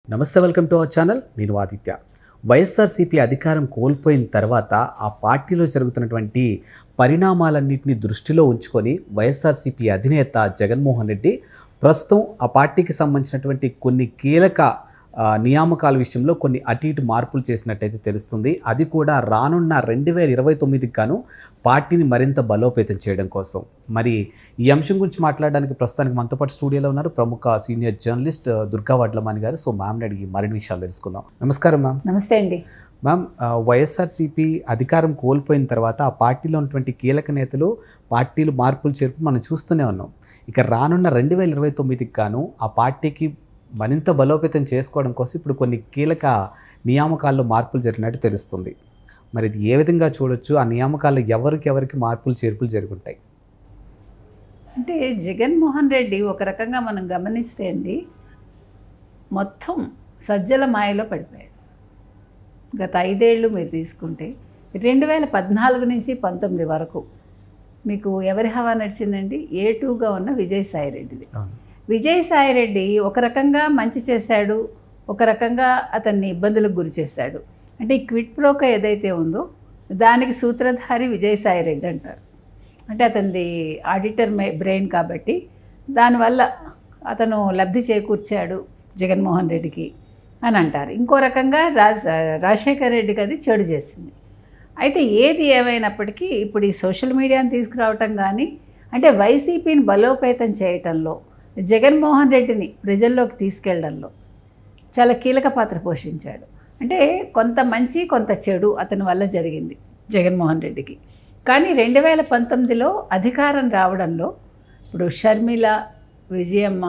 నమస్తే welcome to our channel నేను ఆదిత్య వైఎస్ఆర్సీపీ అధికారం కోల్పోయిన తర్వాత ఆ పార్టీలో జరుగుతున్నటువంటి పరిణామాలన్నింటినీ దృష్టిలో ఉంచుకొని వైఎస్ఆర్సీపీ అధినేత జగన్మోహన్ రెడ్డి ప్రస్తుతం ఆ పార్టీకి సంబంధించినటువంటి కొన్ని కీలక ఆ, నియామకాల విషయంలో కొన్ని అటు ఇటు మార్పులు చేసినట్టయితే తెలుస్తుంది అది కూడా రానున్న రెండు వేల ఇరవై తొమ్మిదికి గాను పార్టీని మరింత బలోపేతం చేయడం కోసం మరి ఈ అంశం గురించి మాట్లాడడానికి ప్రస్తుతానికి మనతో పాటు స్టూడియోలో ఉన్నారు ప్రముఖ సీనియర్ జర్నలిస్ట్ ఆ, దుర్గా వడ్లమాని గారు సో మ్యామ్ని అడిగి మరిన్ని విషయాలు తెలుసుకుందాం నమస్కారం మ్యామ్ నమస్తే అండి మ్యామ్ ఆ, వైఎస్ఆర్సీపీ అధికారం కోల్పోయిన తర్వాత ఆ పార్టీలో ఉన్నటువంటి కీలక నేతలు పార్టీలు మార్పులు చేర్పు మనం చూస్తూనే ఉన్నాం ఇక రానున్న రెండు వేల ఇరవై తొమ్మిదికి గాను ఆ పార్టీకి మరింత బలోపేతం చేసుకోవడం కోసం ఇప్పుడు కొన్ని కీలక నియామకాల్లో మార్పులు జరిగినట్టు తెలుస్తుంది మరి ఇది ఏ విధంగా చూడొచ్చు ఆ నియామకాల్లో ఎవరికి ఎవరికి మార్పులు చేర్పులు జరుగుంటాయి అంటే జగన్మోహన్ రెడ్డి ఒక రకంగా మనం గమనిస్తే అండి మొత్తం సజ్జల మాయలో పడిపోయాడు గత ఐదేళ్ళు మీరు తీసుకుంటే రెండు వేల పద్నాలుగు నుంచి పంతొమ్మిది వరకు మీకు ఎవరి హవా నడిచిందండి ఏ టూగా ఉన్న విజయసాయి రెడ్డిది విజయసాయి రెడ్డి ఒక రకంగా మంచి చేశాడు ఒక రకంగా అతన్ని ఇబ్బందులకు గురి చేశాడు అంటే ఈ క్విట్ ప్రోక ఏదైతే ఉందో దానికి సూత్రధారి విజయసాయి రెడ్డి అంటారు అంటే అతనిది ఆడిటర్ మే బ్రెయిన్ కాబట్టి దానివల్ల అతను లబ్ధి చేకూర్చాడు జగన్మోహన్ రెడ్డికి అని అంటారు ఇంకో రకంగా రాజ్ రాజశేఖర్ రెడ్డికి అది చెడు చేసింది అయితే ఏది ఏమైనప్పటికీ ఇప్పుడు ఈ సోషల్ మీడియాని తీసుకురావటం కానీ అంటే వైసీపీని బలోపేతం చేయటంలో జగన్మోహన్ రెడ్డిని ప్రజల్లోకి తీసుకెళ్లడంలో చాలా కీలక పాత్ర పోషించాడు అంటే కొంత మంచి కొంత చెడు అతని వల్ల జరిగింది జగన్మోహన్ రెడ్డికి కానీ రెండు వేల పంతొమ్మిదిలో అధికారం రావడంలో ఇప్పుడు షర్మిల విజయమ్మ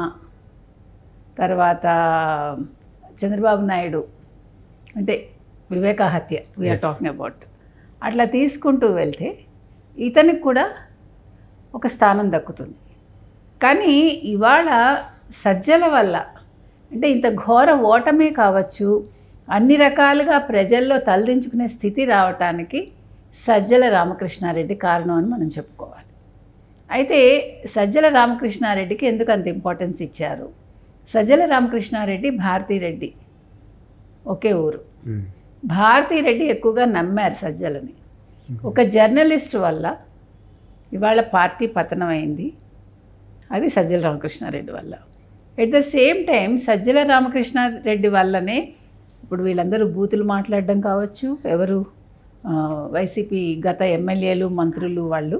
తర్వాత చంద్రబాబు నాయుడు అంటే వివేక హత్య వీఆర్ Yes. టాకింగ్ అబౌట్ అట్లా తీసుకుంటూ వెళ్తే ఇతనికి కూడా ఒక స్థానం దక్కుతుంది కానీ ఇవాళ సజ్జల వల్ల అంటే ఇంత ఘోర ఓటమే కావచ్చు అన్ని రకాలుగా ప్రజల్లో తలదించుకునే స్థితి రావటానికి సజ్జల రామకృష్ణారెడ్డి కారణం అని మనం చెప్పుకోవాలి అయితే సజ్జల రామకృష్ణారెడ్డికి ఎందుకు అంత ఇంపార్టెన్స్ ఇచ్చారు సజ్జల రామకృష్ణారెడ్డి భారతీరెడ్డి ఒకే ఊరు భారతీరెడ్డి ఎక్కువగా నమ్మారు సజ్జలని ఒక జర్నలిస్ట్ వల్ల ఇవాళ పార్టీ పతనమైంది అది సజ్జల రామకృష్ణారెడ్డి వల్ల at the same time Sajjala Ramakrishna Reddy వల్లనే ఇప్పుడు వీళ్ళందరూ బూతులు మాట్లాడడం కావచ్చు ఎవరు ఆ, వైసీపీ గత ఎమ్మెల్యేలు మంత్రులు వాళ్ళు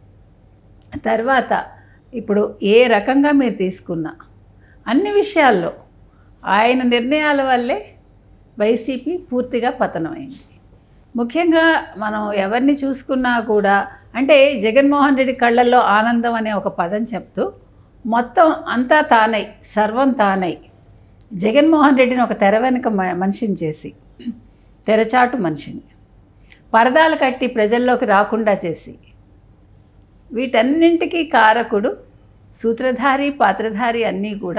తర్వాత ఇప్పుడు ఏ రకంగా మీరు తీసుకున్నా అన్ని విషయాల్లో ఆయన నిర్ణయాల వల్లే వైసీపీ పూర్తిగా పతనమైంది ముఖ్యంగా మనం ఎవరిని చూసుకున్నా కూడా అంటే జగన్మోహన్ రెడ్డి కళ్ళల్లో ఆనందం అనే ఒక పదం చెప్తూ మొత్తం అంతా తానై సర్వం తానై జగన్మోహన్ రెడ్డిని ఒక తెర వెనుక మ- మనిషిని చేసి తెరచాటు మనిషిని పరదాలు కట్టి ప్రజల్లోకి రాకుండా చేసి వీటన్నింటికీ కారకుడు సూత్రధారి పాత్రధారి అన్నీ కూడా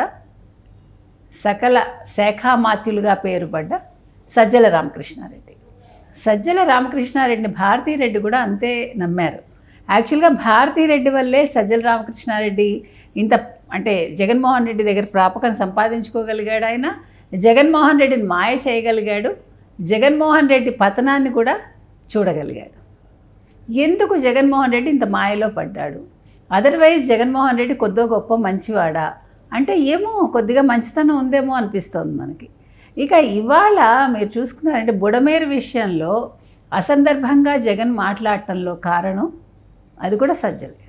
సకల శాఖామాత్యులుగా పేరుపడ్డ సజ్జల రామకృష్ణారెడ్డి సజ్జల రామకృష్ణారెడ్డిని భారతీరెడ్డి కూడా అంతే నమ్మారు యాక్చువల్గా భారతీరెడ్డి వల్లే సజ్జల రామకృష్ణారెడ్డి ఇంత అంటే జగన్మోహన్ రెడ్డి దగ్గర ప్రాపకం సంపాదించుకోగలిగాడు ఆయన జగన్మోహన్ రెడ్డిని మాయ చేయగలిగాడు జగన్మోహన్ రెడ్డి పతనాన్ని కూడా చూడగలిగాడు ఎందుకు జగన్మోహన్ రెడ్డి ఇంత మాయలో పడ్డాడు అదర్వైజ్ జగన్మోహన్ రెడ్డి కొద్దో గొప్ప మంచివాడా అంటే ఏమో కొద్దిగా మంచితనం ఉందేమో అనిపిస్తోంది మనకి ఇక ఇవాళ మీరు చూసుకున్నారంటే బుడమేరు విషయంలో అసందర్భంగా జగన్ మాట్లాడటంలో కారణం అది కూడా సజ్జలే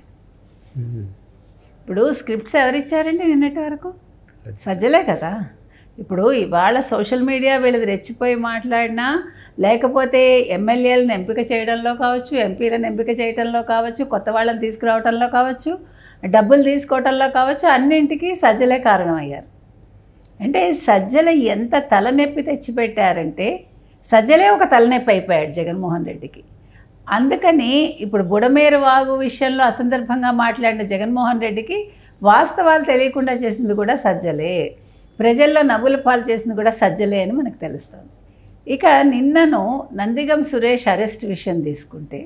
ఇప్పుడు స్క్రిప్ట్స్ ఎవరిచ్చారండి నిన్నటి వరకు సజ్జలే కదా ఇప్పుడు ఇవాళ సోషల్ మీడియా వీళ్ళది రెచ్చిపోయి మాట్లాడినా లేకపోతే ఎమ్మెల్యేలను ఎంపిక చేయడంలో కావచ్చు ఎంపీలను ఎంపిక చేయడంలో కావచ్చు కొత్త వాళ్ళని తీసుకురావడంలో కావచ్చు డబ్బులు తీసుకోవటంలో కావచ్చు అన్నింటికీ సజ్జలే కారణమయ్యారు అంటే సజ్జల ఎంత తలనొప్పి తెచ్చిపెట్టారంటే సజ్జలే ఒక తలనొప్పి అయిపోయాడు జగన్మోహన్ రెడ్డికి అందుకని ఇప్పుడు బుడమేరు వాగు విషయంలో అసందర్భంగా మాట్లాడిన జగన్మోహన్ రెడ్డికి వాస్తవాలు తెలియకుండా చేసింది కూడా సజ్జలే ప్రజల్లో నవ్వుల పాలు చేసింది కూడా సజ్జలే అని మనకు తెలుస్తుంది ఇక నిన్నను నందిగం సురేష్ అరెస్ట్ విషయం తీసుకుంటే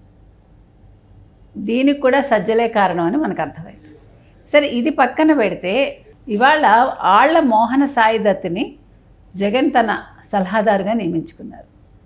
దీనికి కూడా సజ్జలే కారణం అని మనకు అర్థమైంది సరే ఇది పక్కన పెడితే ఇవాళ ఆళ్ల మోహన సాయి దత్తుని జగన్ తన సలహాదారుగా నియమించుకున్నారు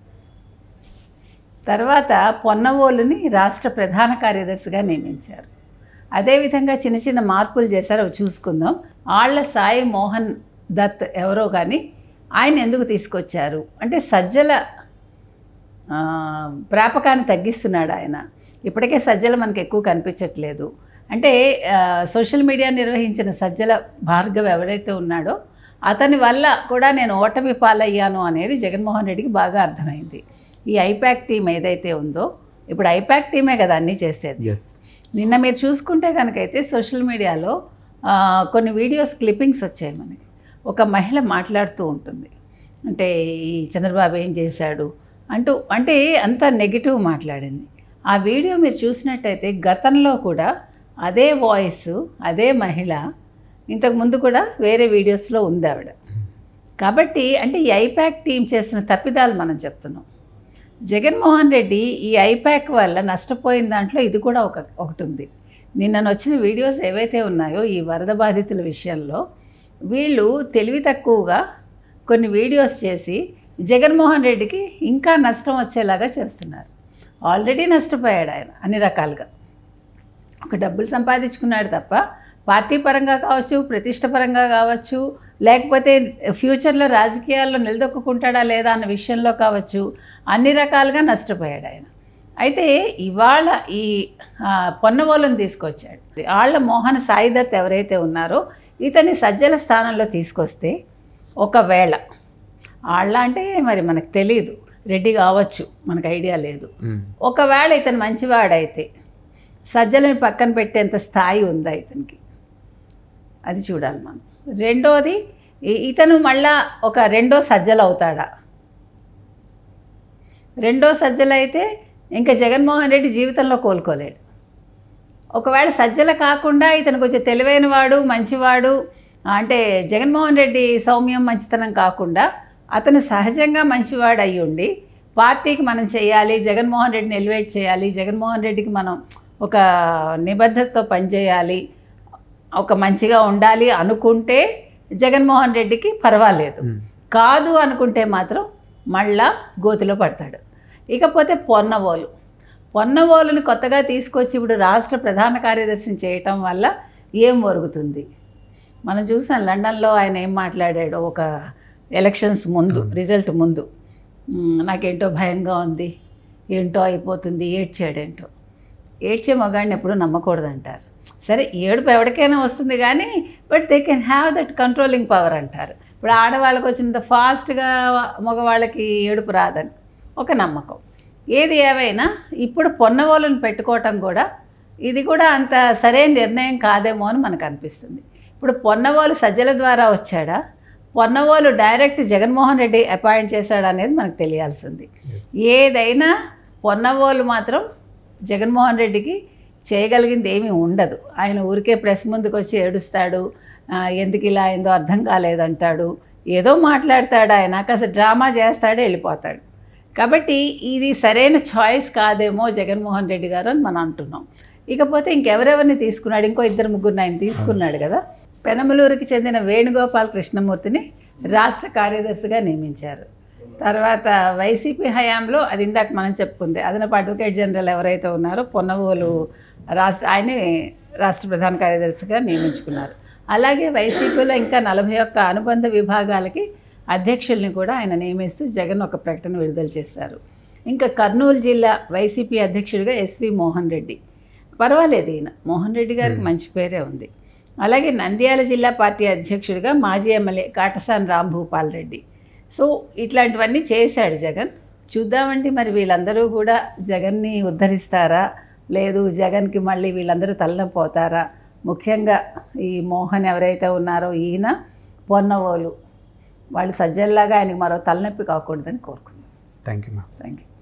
తర్వాత పొన్నవోలుని రాష్ట్ర ప్రధాన కార్యదర్శిగా నియమించారు అదేవిధంగా చిన్న చిన్న మార్పులు చేశారు అవి చూసుకుందాం ఆళ్ల సాయి మోహన్ దత్ ఎవరో కానీ ఆయన ఎందుకు తీసుకొచ్చారు అంటే సజ్జల ఆ, ప్రాపకాన్ని తగ్గిస్తున్నాడు ఆయన ఇప్పటికే సజ్జల మనకు ఎక్కువ కనిపించట్లేదు అంటే ఆ, సోషల్ మీడియా నిర్వహించిన సజ్జల భార్గవ్ ఎవరైతే ఉన్నాడో అతని వల్ల కూడా నేను ఓటమి పాలయ్యాను అనేది జగన్మోహన్ రెడ్డికి బాగా అర్థమైంది ఈ ఐపాక్ టీం ఏదైతే ఉందో ఇప్పుడు ఐపాక్ టీమే కదా అన్నీ చేసేది ఎస్ నిన్న మీరు చూసుకుంటే కనుకైతే సోషల్ మీడియాలో ఆ, కొన్ని వీడియోస్ క్లిప్పింగ్స్ వచ్చాయి మనకి ఒక మహిళ మాట్లాడుతూ ఉంటుంది అంటే ఈ చంద్రబాబు ఏం చేశాడు అంటూ అంటే అంత నెగిటివ్ మాట్లాడింది ఆ వీడియో మీరు చూసినట్టయితే గతంలో కూడా అదే వాయిస్ అదే మహిళ ఇంతకు ముందు కూడా వేరే వీడియోస్లో ఉంది ఆవిడ కాబట్టి అంటే ఈ ఐపాక్ టీం చేసిన తప్పిదాలు మనం చెప్తున్నాం జగన్మోహన్ రెడ్డి ఈ ఐపాక్ వల్ల నష్టపోయిన దాంట్లో ఇది కూడా ఒక ఒకటి ఉంది నిన్న వచ్చిన వీడియోస్ ఏవైతే ఉన్నాయో ఈ వరద బాధితుల విషయంలో వీళ్ళు తెలివి తక్కువగా కొన్ని వీడియోస్ చేసి జగన్మోహన్ రెడ్డికి ఇంకా నష్టం వచ్చేలాగా చేస్తున్నారు ఆల్రెడీ నష్టపోయాడు ఆయన అన్ని రకాలుగా ఒక డబ్బులు సంపాదించుకున్నాడు తప్ప పార్టీ పరంగా కావచ్చు ప్రతిష్ట పరంగా కావచ్చు లేకపోతే ఫ్యూచర్లో రాజకీయాల్లో నిలదొక్కుంటాడా లేదా అన్న విషయంలో కావచ్చు అన్ని రకాలుగా నష్టపోయాడు ఆయన అయితే ఇవాళ ఈ ఆ, పొన్నవోలుని తీసుకొచ్చాడు ఆళ్ళ మోహన్ సాయిదత్ ఎవరైతే ఉన్నారో ఇతన్ని సజ్జల స్థానంలో తీసుకొస్తే ఒకవేళ ఆళ్ళ అంటే మరి మనకు తెలియదు రెడ్డి కావచ్చు మనకు ఐడియా లేదు ఒకవేళ ఇతను మంచివాడైతే సజ్జలని పక్కన పెట్టేంత స్థాయి ఉందా ఇతనికి అది చూడాలి మనం రెండోది ఈ- ఇతను మళ్ళా ఒక రెండో సజ్జలు అవుతాడా రెండో సజ్జలు అయితే ఇంకా జగన్మోహన్ రెడ్డి జీవితంలో కోలుకోలేడు ఒకవేళ సజ్జల కాకుండా ఇతను కొంచెం తెలివైన వాడు మంచివాడు అంటే జగన్మోహన్ రెడ్డి సౌమ్యం మంచితనం కాకుండా అతను సహజంగా మంచివాడు అయి ఉండి పార్టీకి మనం చేయాలి జగన్మోహన్ రెడ్డిని ఎలివేట్ చేయాలి జగన్మోహన్ రెడ్డికి మనం ఒక నిబద్ధతతో పనిచేయాలి ఒక మంచిగా ఉండాలి అనుకుంటే జగన్మోహన్ రెడ్డికి పర్వాలేదు కాదు అనుకుంటే మాత్రం మళ్ళా గోతిలో పడతాడు ఇకపోతే పొన్నవోలు పొన్నవోలుని కొత్తగా తీసుకొచ్చి ఇప్పుడు రాష్ట్ర ప్రధాన కార్యదర్శిని చేయటం వల్ల ఏం ఒరుగుతుంది మనం చూసాం లండన్లో ఆయన ఏం మాట్లాడాడో ఒక ఎలక్షన్స్ ముందు రిజల్ట్ ముందు "మ్, నాకేంటో భయంగా ఉంది ఏంటో అయిపోతుంది ఏడ్చాడేంటో ఏడ్చే మగాడిని ఎప్పుడు నమ్మకూడదు అంటారు సరే ఏడుపు ఎవరికైనా వస్తుంది కానీ but they can have that controlling power అంటారు ఇప్పుడు ఆడవాళ్ళకి వచ్చినంత ఫాస్ట్గా మగవాళ్ళకి ఏడుపు రాదని ఒక నమ్మకం ఏది ఏవైనా ఇప్పుడు పొన్నవోళ్ళని పెట్టుకోవటం కూడా ఇది కూడా అంత సరైన నిర్ణయం కాదేమో అని మనకు అనిపిస్తుంది ఇప్పుడు పొన్నవోలు సజ్జల ద్వారా వచ్చాడా పొన్నవోలు డైరెక్ట్ జగన్మోహన్ రెడ్డి అపాయింట్ చేశాడా అనేది మనకు తెలియాల్సింది ఏదైనా పొన్నవోలు మాత్రం జగన్మోహన్ రెడ్డికి చేయగలిగింది ఏమీ ఉండదు ఆయన ఊరికే ప్రెస్ ముందుకు వచ్చి ఏడుస్తాడు ఆ, ఎందుకు ఇలా అయిందో అర్థం కాలేదంటాడు ఏదో మాట్లాడతాడు ఆయన కాస్త డ్రామా చేస్తాడు వెళ్ళిపోతాడు కాబట్టి ఇది సరైన చాయిస్ కాదేమో జగన్మోహన్ రెడ్డి గారు అని మనం అంటున్నాం ఇకపోతే ఇంకెవరెవరిని తీసుకున్నాడు ఇంకో ఇద్దరు ముగ్గురు ఆయన తీసుకున్నాడు కదా పెనమలూరుకి చెందిన వేణుగోపాల్ కృష్ణమూర్తిని రాష్ట్ర కార్యదర్శిగా నియమించారు తర్వాత వైసీపీ హయాంలో అది ఇందాక మనం చెప్పుకుంది అదనపు అడ్వకేట్ జనరల్ ఎవరైతే ఉన్నారో పొన్నవోలు రాష్ట్ర ఆయనే రాష్ట్ర ప్రధాన కార్యదర్శిగా నియమించుకున్నారు అలాగే వైసీపీలో ఇంకా నలభై ఒక్క అనుబంధ విభాగాలకి అధ్యక్షుల్ని కూడా ఆయన నియమిస్తూ జగన్ ఒక ప్రకటన విడుదల చేశారు ఇంకా కర్నూలు జిల్లా వైసీపీ అధ్యక్షుడిగా ఎస్వి మోహన్ రెడ్డి పర్వాలేదు ఈయన మోహన్ రెడ్డి గారికి మంచి పేరే ఉంది అలాగే నంద్యాల జిల్లా పార్టీ అధ్యక్షుడిగా మాజీ ఎమ్మెల్యే కాటసాని రాంభూపాల్ రెడ్డి సో ఇట్లాంటివన్నీ చేశాడు జగన్ చూద్దామండి మరి వీళ్ళందరూ కూడా జగన్ని ఉద్ధరిస్తారా లేదు జగన్కి మళ్ళీ వీళ్ళందరూ తల్లపోతారా ముఖ్యంగా ఈ మోహన్ ఎవరైతే ఉన్నారో ఈయన పొన్నవోలు వాళ్ళు సజ్జల్లాగా ఆయనకి మరో తలనొప్పి కాకూడదని కోరుకున్నాను thank you ma'am thank you